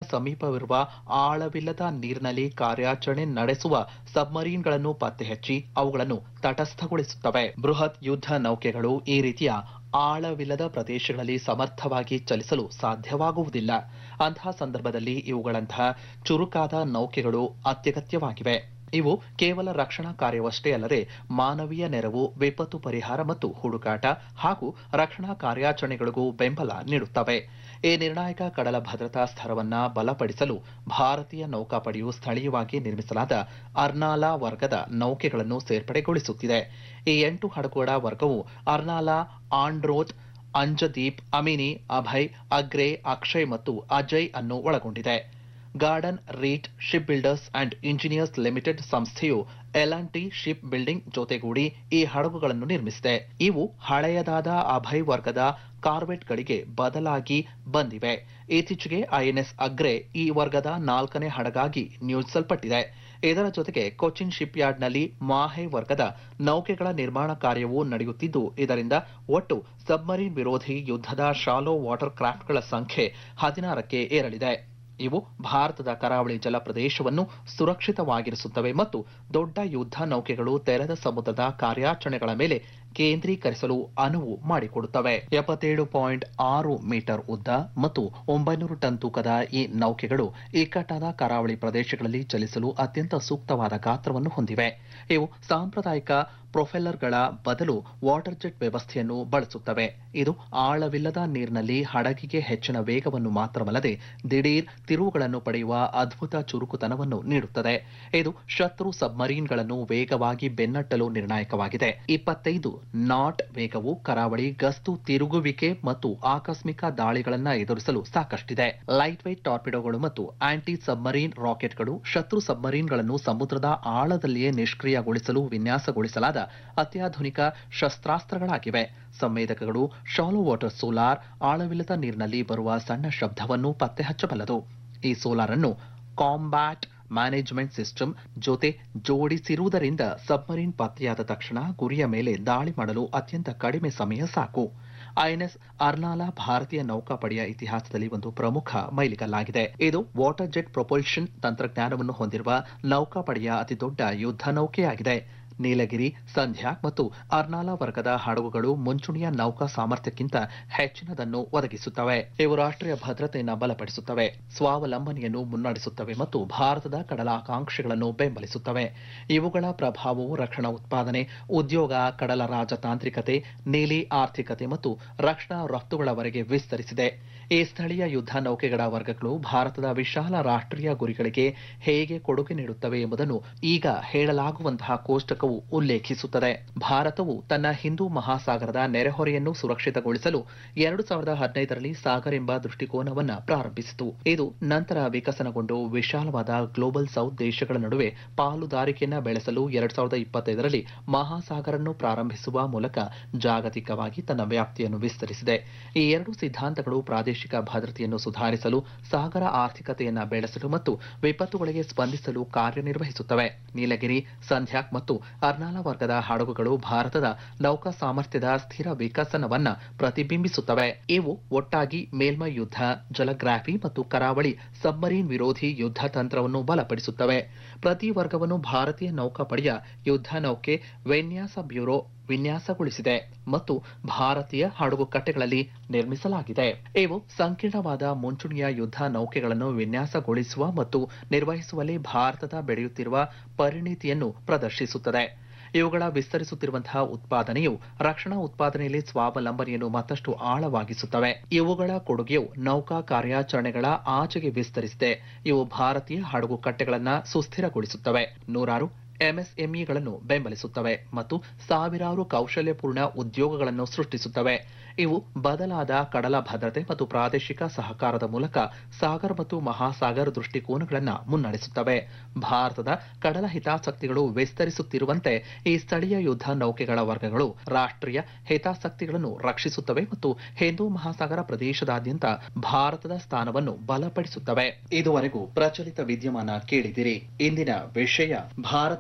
ಸಮೀಪವಿರುವ ಆಳವಿಲ್ಲದ ನೀರಿನಲ್ಲಿ ಕಾರ್ಯಾಚರಣೆ ನಡೆಸುವ ಸಬ್ಮರೀನ್ಗಳನ್ನು ಪತ್ತೆ ಹಚ್ಚಿ ಅವುಗಳನ್ನು ತಟಸ್ಥಗೊಳಿಸುತ್ತವೆ ಬೃಹತ್ ಯುದ್ಧ ನೌಕೆಗಳು ಈ ರೀತಿಯ ಆಳವಿಲ್ಲದ ಪ್ರದೇಶಗಳಲ್ಲಿ ಸಮರ್ಥವಾಗಿ ಚಲಿಸಲು ಸಾಧ್ಯವಾಗುವುದಿಲ್ಲ ಅಂತಹ ಸಂದರ್ಭದಲ್ಲಿ ಇವುಗಳಂತಹ ಚುರುಕಾದ ನೌಕೆಗಳು ಅತ್ಯಗತ್ಯವಾಗಿವೆ ಇವು ಕೇವಲ ರಕ್ಷಣಾ ಕಾರ್ಯವಷ್ಟೇ ಅಲ್ಲದೆ ಮಾನವೀಯ ನೆರವು ವಿಪತ್ತು ಪರಿಹಾರ ಮತ್ತು ಹುಡುಕಾಟ ಹಾಗೂ ರಕ್ಷಣಾ ಕಾರ್ಯಾಚರಣೆಗಳಿಗೂ ಬೆಂಬಲ ನೀಡುತ್ತವೆ ಈ ನಿರ್ಣಾಯಕ ಕಡಲ ಭದ್ರತಾ ಸ್ತರವನ್ನ ಬಲಪಡಿಸಲು ಭಾರತೀಯ ನೌಕಾಪಡೆಯು ಸ್ಥಳೀಯವಾಗಿ ನಿರ್ಮಿಸಲಾದ ಅರ್ನಾಲಾ ವರ್ಗದ ನೌಕೆಗಳನ್ನು ಸೇರ್ಪಡೆಗೊಳಿಸುತ್ತಿದೆ ಈ ಎಂಟು ಹಡಗುಗಳ ವರ್ಗವು ಅರ್ನಾಲಾ ಆಂಡ್ರೋತ್ ಅಂಜದೀಪ್ ಅಮಿನಿ ಅಭಯ್ ಅಗ್ರೆ ಅಕ್ಷಯ್ ಮತ್ತು ಅಜಯ್ ಅನ್ನು ಒಳಗೊಂಡಿದೆ garden reach shipbuilders and engineers limited ಸಂಸ್ಥೆಯು L and T shipbuilding ಜೊತೆಗೂಡಿ ಈ ಹಡಗುಗಳನ್ನು ನಿರ್ಮಿಸಿದೆ ಇವು ಹಳೆಯದಾದ ಅಭಯ್ ವರ್ಗದ ಕಾರ್ವೆಟ್ಗಳಿಗೆ ಬದಲಾಗಿ ಬಂದಿವೆ ಇತ್ತೀಚೆಗೆ ಐಎನ್ಎಸ್ ಅಗ್ರೆ ಈ ವರ್ಗದ ನಾಲ್ಕನೇ ಹಡಗಾಗಿ ನಿಯೋಜಿಸಲ್ಪಟ್ಟಿದೆ ಇದರ ಜೊತೆಗೆ ಕೊಚ್ಚಿನ್ ಶಿಪ್ ಯಾರ್ಡ್ನಲ್ಲಿ ಮಾಹೆ ವರ್ಗದ ನೌಕೆಗಳ ನಿರ್ಮಾಣ ಕಾರ್ಯವೂ ನಡೆಯುತ್ತಿದ್ದು ಇದರಿಂದ ಒಟ್ಟು ಸಬ್ಮರೀನ್ ವಿರೋಧಿ ಯುದ್ಧದ ಶಾಲೋ ವಾಟರ್ ಕ್ರಾಫ್ಟ್ಗಳ ಸಂಖ್ಯೆ ಹದಿನಾರಕ್ಕೆ ಏರಲಿದೆ ಇವು ಭಾರತದ ಕರಾವಳಿ ಜಲಪ್ರದೇಶವನ್ನು ಸುರಕ್ಷಿತವಾಗಿರಿಸುತ್ತವೆ ಮತ್ತು ದೊಡ್ಡ ಯುದ್ಧ ನೌಕೆಗಳು ತೆರೆದ ಸಮುದ್ರದ ಕಾರ್ಯಾಚರಣೆಗಳ ಮೇಲೆ ಕೇಂದ್ರೀಕರಿಸಲು ಅನುವು ಮಾಡಿಕೊಡುತ್ತವೆ ಎಪ್ಪತ್ತೇಳು ಪಾಯಿಂಟ್ ಆರು ಮೀಟರ್ ಉದ್ದ ಮತ್ತು ಒಂಬೈನೂರು ಟನ್ ತೂಕದ ಈ ನೌಕೆಗಳು ಇಕ್ಕಟ್ಟಾದ ಕರಾವಳಿ ಪ್ರದೇಶಗಳಲ್ಲಿ ಚಲಿಸಲು ಅತ್ಯಂತ ಸೂಕ್ತವಾದ ಗಾತ್ರವನ್ನು ಹೊಂದಿವೆ ಇವು ಸಾಂಪ್ರದಾಯಿಕ ಪ್ರೊಫೆಲ್ಲರ್ಗಳ ಬದಲು ವಾಟರ್ ಜೆಟ್ ವ್ಯವಸ್ಥೆಯನ್ನು ಬಳಸುತ್ತವೆ ಇದು ಆಳವಿಲ್ಲದ ನೀರಿನಲ್ಲಿ ಹಡಗಿಗೆ ಹೆಚ್ಚಿನ ವೇಗವನ್ನು ಮಾತ್ರವಲ್ಲದೆ ದಿಢೀರ್ ತಿರುವುಗಳನ್ನು ಪಡೆಯುವ ಅದ್ಭುತ ಚುರುಕುತನವನ್ನು ನೀಡುತ್ತದೆ ಇದು ಶತ್ರು ಸಬ್ಮರೀನ್ಗಳನ್ನು ವೇಗವಾಗಿ ಬೆನ್ನಟ್ಟಲು ನಿರ್ಣಾಯಕವಾಗಿದೆ ಇಪ್ಪತ್ತೈದು ನಾಟ್ ವೇಗವು ಕರಾವಳಿ ಗಸ್ತು ತಿರುಗುವಿಕೆ ಮತ್ತು ಆಕಸ್ಮಿಕ ದಾಳಿಗಳನ್ನು ಎದುರಿಸಲು ಸಾಕಷ್ಟಿದೆ ಲೈಟ್ ವೈಟ್ ಟಾರ್ಪಿಡೋಗಳು ಮತ್ತು ಆಂಟಿ ಸಬ್ಮರೀನ್ ರಾಕೆಟ್ಗಳು ಶತ್ರು ಸಬ್ಮರೀನ್ಗಳನ್ನು ಸಮುದ್ರದ ಆಳದಲ್ಲಿಯೇ ನಿಷ್ಕ್ರಿಯಗೊಳಿಸಲು ವಿನ್ಯಾಸಗೊಳಿಸಲಾದ ಅತ್ಯಾಧುನಿಕ ಶಸ್ತ್ರಾಸ್ತ್ರಗಳಾಗಿವೆ ಸಂವೇದಕಗಳು ಶಾಲೋ ವಾಟರ್ ಸೋಲಾರ್ ಆಳವಿಲ್ಲದ ನೀರಿನಲ್ಲಿ ಬರುವ ಸಣ್ಣ ಶಬ್ದವನ್ನು ಪತ್ತೆ ಹಚ್ಚಬಲ್ಲದು ಈ ಸೋಲಾರ್ ಅನ್ನು ಕಾಂಬ್ಯಾಟ್ ಮ್ಯಾನೇಜ್ಮೆಂಟ್ ಸಿಸ್ಟಮ್ ಜೊತೆ ಜೋಡಿಸಿರುವುದರಿಂದ ಸಬ್ಮರೀನ್ ಪತ್ತೆಯಾದ ತಕ್ಷಣ ಗುರಿಯ ಮೇಲೆ ದಾಳಿ ಮಾಡಲು ಅತ್ಯಂತ ಕಡಿಮೆ ಸಮಯ ಸಾಕು ಐಎನ್ಎಸ್ ಅರ್ನಾಲಾ ಭಾರತೀಯ ನೌಕಾಪಡೆಯ ಇತಿಹಾಸದಲ್ಲಿ ಒಂದು ಪ್ರಮುಖ ಮೈಲಿಗಲ್ಲಾಗಿದೆ ಇದು ವಾಟರ್ ಜೆಟ್ ಪ್ರೊಪಲ್ಷನ್ ತಂತ್ರಜ್ಞಾನವನ್ನು ಹೊಂದಿರುವ ನೌಕಾಪಡೆಯ ಅತಿದೊಡ್ಡ ಯುದ್ಧ ನೌಕೆಯಾಗಿದೆ ನೀಲಗಿರಿ ಸಂಧ್ಯಾ ಮತ್ತು ಅರ್ನಾಲಾ ವರ್ಗದ ಹಡಗುಗಳು ಮುಂಚೂಣಿಯ ನೌಕಾ ಸಾಮರ್ಥ್ಯಕ್ಕಿಂತ ಹೆಚ್ಚಿನದನ್ನು ಒದಗಿಸುತ್ತವೆ ಇವು ರಾಷ್ಟ್ರೀಯ ಭದ್ರತೆಯನ್ನು ಬಲಪಡಿಸುತ್ತವೆ ಸ್ವಾವಲಂಬನೆಯನ್ನು ಮುನ್ನಡೆಸುತ್ತವೆ ಮತ್ತು ಭಾರತದ ಕಡಲ ಆಕಾಂಕ್ಷೆಗಳನ್ನು ಬೆಂಬಲಿಸುತ್ತವೆ ಇವುಗಳ ಪ್ರಭಾವವು ರಕ್ಷಣಾ ಉತ್ಪಾದನೆ ಉದ್ಯೋಗ ಕಡಲ ರಾಜತಾಂತ್ರಿಕತೆ ನೀಲಿ ಆರ್ಥಿಕತೆ ಮತ್ತು ರಕ್ಷಣಾ ರಫ್ತುಗಳವರೆಗೆ ವಿಸ್ತರಿಸಿದೆ ಈ ಸ್ಥಳೀಯ ಯುದ್ಧ ನೌಕೆಗಳ ವರ್ಗಗಳು ಭಾರತದ ವಿಶಾಲ ರಾಷ್ಟ್ರೀಯ ಗುರಿಗಳಿಗೆ ಹೇಗೆ ಕೊಡುಗೆ ನೀಡುತ್ತವೆ ಎಂಬುದನ್ನು ಈಗ ಹೇಳಲಾಗುವಂತಹ ಕೋಷ್ಟಕವು ಉಲ್ಲೇಖಿಸುತ್ತದೆ ಭಾರತವು ತನ್ನ ಹಿಂದೂ ಮಹಾಸಾಗರದ ನೆರೆಹೊರೆಯನ್ನು ಸುರಕ್ಷಿತಗೊಳಿಸಲು ಎರಡು ಸಾವಿರದ ಹದಿನೈದರಲ್ಲಿ ಸಾಗರ್ ಎಂಬ ದೃಷ್ಟಿಕೋನವನ್ನು ಪ್ರಾರಂಭಿಸಿತು ಇದು ನಂತರ ವಿಕಸನಗೊಂಡು ವಿಶಾಲವಾದ ಗ್ಲೋಬಲ್ ಸೌತ್ ದೇಶಗಳ ನಡುವೆ ಪಾಲುದಾರಿಕೆಯನ್ನು ಬೆಳೆಸಲು ಎರಡ್ ಸಾವಿರದ ಇಪ್ಪತ್ತೈದರಲ್ಲಿ ಮಹಾಸಾಗರನ್ನು ಪ್ರಾರಂಭಿಸುವ ಮೂಲಕ ಜಾಗತಿಕವಾಗಿ ತನ್ನ ವ್ಯಾಪ್ತಿಯನ್ನು ವಿಸ್ತರಿಸಿದೆ ಈ ಎರಡು ಸಿದ್ಧಾಂತಗಳು ಪ್ರಾದೇಶಿಕ ಭದ್ರತೆಯನ್ನು ಸುಧಾರಿಸಲು ಸಾಗರ ಆರ್ಥಿಕತೆಯನ್ನು ಬೆಳೆಸಲು ಮತ್ತು ವಿಪತ್ತುಗಳಿಗೆ ಸ್ಪಂದಿಸಲು ಕಾರ್ಯನಿರ್ವಹಿಸುತ್ತವೆ ನೀಲಗಿರಿ ಸಂಧ್ಯಾಕ್ ಮತ್ತು ಅರ್ನಾಲಾ ವರ್ಗದ ಹಡಗುಗಳು ಭಾರತದ ನೌಕಾ ಸಾಮರ್ಥ್ಯದ ಸ್ಥಿರ ವಿಕಸನವನ್ನ ಪ್ರತಿಬಿಂಬಿಸುತ್ತವೆ ಇವು ಒಟ್ಟಾಗಿ ಮೇಲ್ಮೈ ಯುದ್ಧ ಜಲಗ್ರಾಫಿ ಮತ್ತು ಕರಾವಳಿ ಸಬ್ಮರೀನ್ ವಿರೋಧಿ ಯುದ್ಧ ತಂತ್ರವನ್ನು ಬಲಪಡಿಸುತ್ತವೆ ಪ್ರತಿ ವರ್ಗವನ್ನು ಭಾರತೀಯ ನೌಕಾಪಡೆಯ ಯುದ್ಧ ನೌಕೆ ವಿನ್ಯಾಸ ಬ್ಯೂರೋ ವಿನ್ಯಾಸಗೊಳಿಸಿದೆ ಮತ್ತು ಭಾರತೀಯ ಹಡಗು ಕಟ್ಟೆಗಳಲ್ಲಿ ನಿರ್ಮಿಸಲಾಗಿದೆ ಇವು ಸಂಕೀರ್ಣವಾದ ಮುಂಚೂಣಿಯ ಯುದ್ಧ ನೌಕೆಗಳನ್ನು ವಿನ್ಯಾಸಗೊಳಿಸುವ ಮತ್ತು ನಿರ್ವಹಿಸುವಲ್ಲಿ ಭಾರತದ ಬೆಳೆಯುತ್ತಿರುವ ಪರಿಣಿತಿಯನ್ನು ಪ್ರದರ್ಶಿಸುತ್ತದೆ ಇವುಗಳ ವಿಸ್ತರಿಸುತ್ತಿರುವಂತಹ ಉತ್ಪಾದನೆಯು ರಕ್ಷಣಾ ಉತ್ಪಾದನೆಯಲ್ಲಿ ಸ್ವಾವಲಂಬನೆಯನ್ನು ಮತ್ತಷ್ಟು ಆಳವಾಗಿಸುತ್ತವೆ ಇವುಗಳ ಕೊಡುಗೆಯು ನೌಕಾ ಕಾರ್ಯಾಚರಣೆಗಳ ಆಚೆಗೆ ವಿಸ್ತರಿಸಿದೆ ಇವು ಭಾರತೀಯ ಹಡಗು ಕಟ್ಟೆಗಳನ್ನು ಸುಸ್ಥಿರಗೊಳಿಸುತ್ತವೆ ನೂರಾರು ಎಂಎಸ್ಎಂಇಗಳನ್ನು ಬೆಂಬಲಿಸುತ್ತವೆ ಮತ್ತು ಸಾವಿರಾರು ಕೌಶಲ್ಯಪೂರ್ಣ ಉದ್ಯೋಗಗಳನ್ನು ಸೃಷ್ಟಿಸುತ್ತವೆ ಇವು ಬದಲಾದ ಕಡಲ ಭದ್ರತೆ ಮತ್ತು ಪ್ರಾದೇಶಿಕ ಸಹಕಾರದ ಮೂಲಕ ಸಾಗರ್ ಮತ್ತು ಮಹಾಸಾಗರ ದೃಷ್ಟಿಕೋನಗಳನ್ನು ಮುನ್ನಡೆಸುತ್ತವೆ ಭಾರತದ ಕಡಲ ಹಿತಾಸಕ್ತಿಗಳು ವಿಸ್ತರಿಸುತ್ತಿರುವಂತೆ ಈ ಸ್ಥಳೀಯ ಯುದ್ಧ ನೌಕೆಗಳ ವರ್ಗಗಳು ರಾಷ್ಟ್ರೀಯ ಹಿತಾಸಕ್ತಿಗಳನ್ನು ರಕ್ಷಿಸುತ್ತವೆ ಮತ್ತು ಹಿಂದೂ ಮಹಾಸಾಗರ ಪ್ರದೇಶದಾದ್ಯಂತ ಭಾರತದ ಸ್ಥಾನವನ್ನು ಬಲಪಡಿಸುತ್ತವೆ ಇದುವರೆಗೂ ಪ್ರಚಲಿತ ವಿದ್ಯಮಾನ ಕೇಳಿದಿರಿ ಇಂದಿನ ವಿಷಯ ಭಾರತದ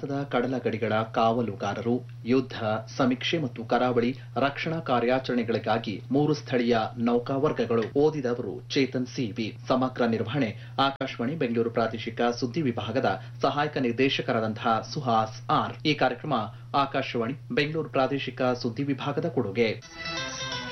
ಭಾರತದ ಕಡಲ ಗಡಿಗಳ ಕಾವಲುಗಾರರು ಯುದ್ಧ ಸಮೀಕ್ಷೆ ಮತ್ತು ಕರಾವಳಿ ರಕ್ಷಣಾ ಕಾರ್ಯಾಚರಣೆಗಳಿಗಾಗಿ ಮೂರು ಸ್ಥಳೀಯ ನೌಕಾವರ್ಗಗಳು ಓದಿದವರು ಚೇತನ್ ಸಿವಿ ಸಮಗ್ರ ನಿರ್ವಹಣೆ ಆಕಾಶವಾಣಿ ಬೆಂಗಳೂರು ಪ್ರಾದೇಶಿಕ ಸುದ್ದಿ ವಿಭಾಗದ ಸಹಾಯಕ ನಿರ್ದೇಶಕರಾದಂತಹ ಸುಹಾಸ್ ಆರ್ ಈ ಕಾರ್ಯಕ್ರಮ ಆಕಾಶವಾಣಿ ಬೆಂಗಳೂರು ಪ್ರಾದೇಶಿಕ ಸುದ್ದಿ ವಿಭಾಗದ ಕೊಡುಗೆ